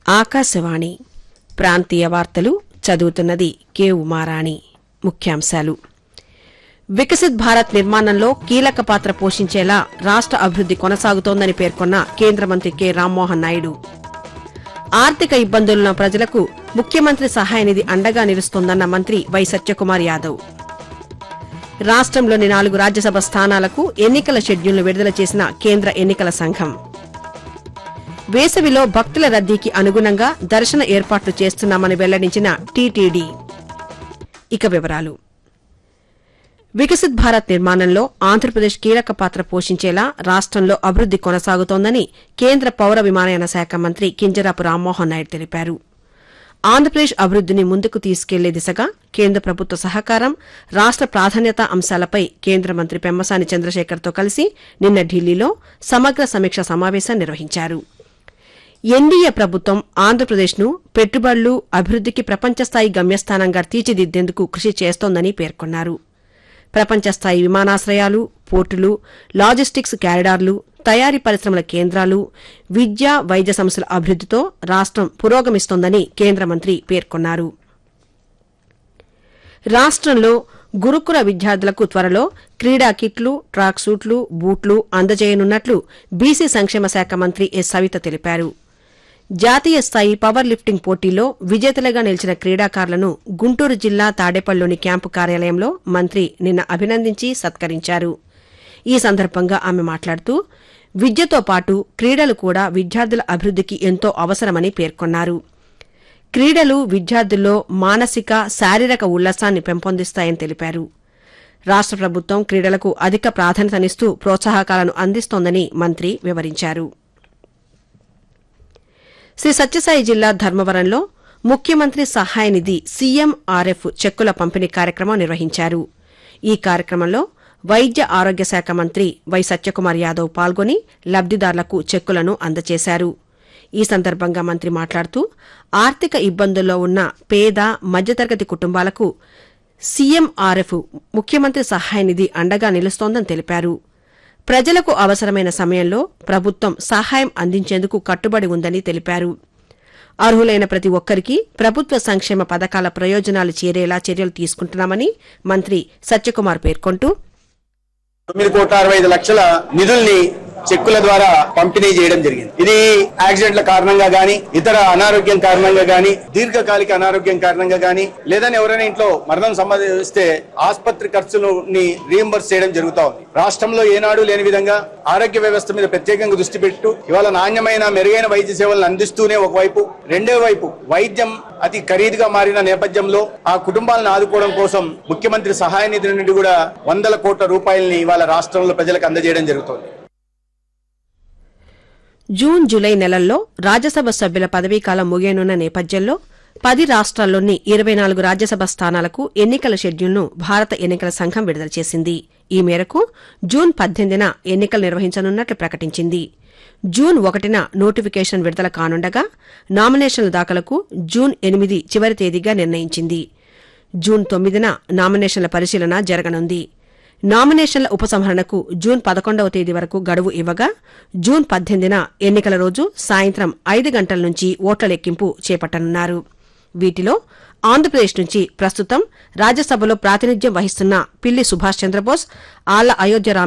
ఆకాశవాణి ప్రాంతీయ వార్తలు చదువుతున్నది కె ఉమారాణి ముఖ్యాంశాలు వికసిత్ భారత్ నిర్మాణంలో కీలక పాత్ర పోషించేలా రాష్ట అభివృద్ది కొనసాగుతోందని పేర్కొన్న కేంద్ర మంత్రి కె రామ్మోహన్ నాయుడు ఆర్థిక ఇబ్బందులున్న ప్రజలకు ముఖ్యమంత్రి సహాయ నిధి అండగా నిలుస్తోందన్న మంత్రి వై సత్యకుమార్ యాదవ్ రాష్ట్రంలోని నాలుగు రాజ్యసభ స్థానాలకు ఎన్నికల షెడ్యూల్ను విడుదల చేసిన కేంద్ర ఎన్నికల సంఘం వేసవిలో భక్తుల రద్దీకి అనుగుణంగా దర్శన ఏర్పాట్లు చేస్తున్నామని వెల్లడించిన టీటీడీ ఇక వివరాలు వికసిత్ భారత్ నిర్మాణంలో ఆంధ్రప్రదేశ్ కీలక పాత్ర పోషించేలా రాష్టంలో అభివృద్ది కొనసాగుతోందని కేంద్ర పౌర విమానయాన శాఖ మంత్రి కింజరాపు రామ్మోహన్ నాయుడు తెలిపారు ఆంధ్రప్రదేశ్ అభివృద్దిని ముందుకు తీసుకెళ్లే దిశగా కేంద్ర ప్రభుత్వ సహకారం రాష్ట ప్రాధాన్యతా అంశాలపై కేంద్ర మంత్రి పెమ్మసాని చంద్రశేఖర్తో కలిసి నిన్న ఢిల్లీలో సమగ్ర సమీక్ష సమావేశం నిర్వహించారు ఎన్డీఏ ప్రభుత్వం ఆంధ్రప్రదేశ్ను పెట్టుబడులు అభివృద్దికి ప్రపంచస్థాయి గమ్యస్థానంగా తీర్చిదిద్దేందుకు కృషి చేస్తోందని పేర్కొన్నారు ప్రపంచస్థాయి విమానాశ్రయాలు పోర్టులు లాజిస్టిక్స్ క్యారిడార్లు తయారీ పరిశ్రమల కేంద్రాలు విద్య వైద్య సంస్థల అభివృద్దితో రాష్టం పురోగమిస్తోందని కేంద్ర మంత్రి పేర్కొన్నారు రాష్టంలో గురుకుల విద్యార్థులకు త్వరలో క్రీడా కిట్లు ట్రాక్ సూట్లు బూట్లు అందజేయనున్నట్లు బీసీ సంక్షేమ శాఖ మంత్రి ఎస్ సవిత తెలిపారు జాతీయ స్థాయి పవర్ లిఫ్టింగ్ పోటీల్లో విజేతలుగా నిలిచిన క్రీడాకారులను గుంటూరు జిల్లా తాడేపల్లిలోని క్యాంపు కార్యాలయంలో మంత్రి నిన్న అభినందించి సత్కరించారు ఈ సందర్భంగా ఆమె మాట్లాడుతూ విద్యతో పాటు క్రీడలు కూడా విద్యార్థుల అభివృద్దికి ఎంతో అవసరమని పేర్కొన్నారు క్రీడలు విద్యార్థుల్లో మానసిక శారీరక ఉల్లాసాన్ని పెంపొందిస్తాయని తెలిపారు రాష్ట ప్రభుత్వం క్రీడలకు అధిక ప్రాధాన్యతనిస్తూ ప్రోత్సాహకాలను అందిస్తోందని మంత్రి వివరించారు శ్రీ సత్యసాయి జిల్లా ధర్మవరంలో ముఖ్యమంత్రి సహాయ నిధి సీఎంఆర్ఎఫ్ చెక్కుల పంపిణీ కార్యక్రమం నిర్వహించారు ఈ కార్యక్రమంలో వైద్య ఆరోగ్య శాఖ మంత్రి వై సత్యకుమార్ యాదవ్ పాల్గొని లబ్దిదారులకు చెక్కులను అందజేశారు ఈ సందర్భంగా మంత్రి మాట్లాడుతూ ఆర్థిక ఇబ్బందుల్లో ఉన్న పేద మధ్యతరగతి కుటుంబాలకు సీఎంఆర్ఎఫ్ ముఖ్యమంత్రి సహాయ నిధి అండగా నిలుస్తోందని తెలిపారు ప్రజలకు అవసరమైన సమయంలో ప్రభుత్వం సహాయం అందించేందుకు కట్టుబడి ఉందని తెలిపారు అర్హులైన ప్రతి ఒక్కరికి ప్రభుత్వ సంక్షేమ పథకాల ప్రయోజనాలు చేరేలా చర్యలు తీసుకుంటున్నామని మంత్రి సత్యకుమార్ పేర్కొంటూ తొమ్మిది కోట్ల అరవై ఐదు లక్షల నిధుల్ని చెక్కుల ద్వారా పంపిణీ చేయడం జరిగింది ఇది యాక్సిడెంట్ల కారణంగా గాని ఇతర అనారోగ్యం కారణంగా గాని దీర్ఘకాలిక అనారోగ్యం కారణంగా గాని లేదని ఎవరైనా ఇంట్లో మరణం సంభవిస్తే ఆసుపత్రి ఖర్చుని రీఎంబర్స్ చేయడం జరుగుతా ఉంది రాష్ట్రంలో ఏనాడు లేని విధంగా ఆరోగ్య వ్యవస్థ మీద ప్రత్యేకంగా దృష్టి పెట్టు ఇవాళ నాణ్యమైన మెరుగైన వైద్య సేవలను అందిస్తూనే ఒకవైపు రెండో వైపు వైద్యం అతి ఖరీదుగా మారిన నేపథ్యంలో ఆ కుటుంబాలను ఆదుకోవడం కోసం ముఖ్యమంత్రి సహాయ నిధి నుండి కూడా వందల కోట్ల రూపాయలని ఇవాళ రాష్ట్రంలో ప్రజలకు అందజేయడం జరుగుతోంది జూన్ జూలై నెలల్లో రాజ్యసభ సభ్యుల పదవీకాలం ముగియనున్న నేపథ్యంలో పది రాష్ట్రాల్లోని ఇరవై నాలుగు రాజ్యసభ స్థానాలకు ఎన్నికల షెడ్యూల్ను భారత ఎన్నికల సంఘం విడుదల చేసింది ఈ మేరకు జూన్ పద్దెనిమిదిన ఎన్నికలు నిర్వహించనున్నట్లు ప్రకటించింది జూన్ ఒకటిన నోటిఫికేషన్ విడుదల కానుండగా నామినేషన్ల దాఖలకు జూన్ ఎనిమిది చివరి తేదీగా నిర్ణయించింది జూన్ తొమ్మిదిన నామినేషన్ల పరిశీలన జరగనుంది నామినేషన్ల ఉపసంహరణకు జూన్ పదకొండవ తేదీ వరకు గడువు ఇవ్వగా జూన్ పద్దెనిమిదిన ఎన్నికల రోజు సాయంత్రం ఐదు గంటల నుంచి ఓట్ల లెక్కింపు చేపట్టనున్నారు వీటిలో ఆంధ్రప్రదేశ్ నుంచి ప్రస్తుతం రాజ్యసభలో ప్రాతినిధ్యం వహిస్తున్న పిల్లి సుభాష్ చంద్రబోస్ ఆళ్ల అయోధ్య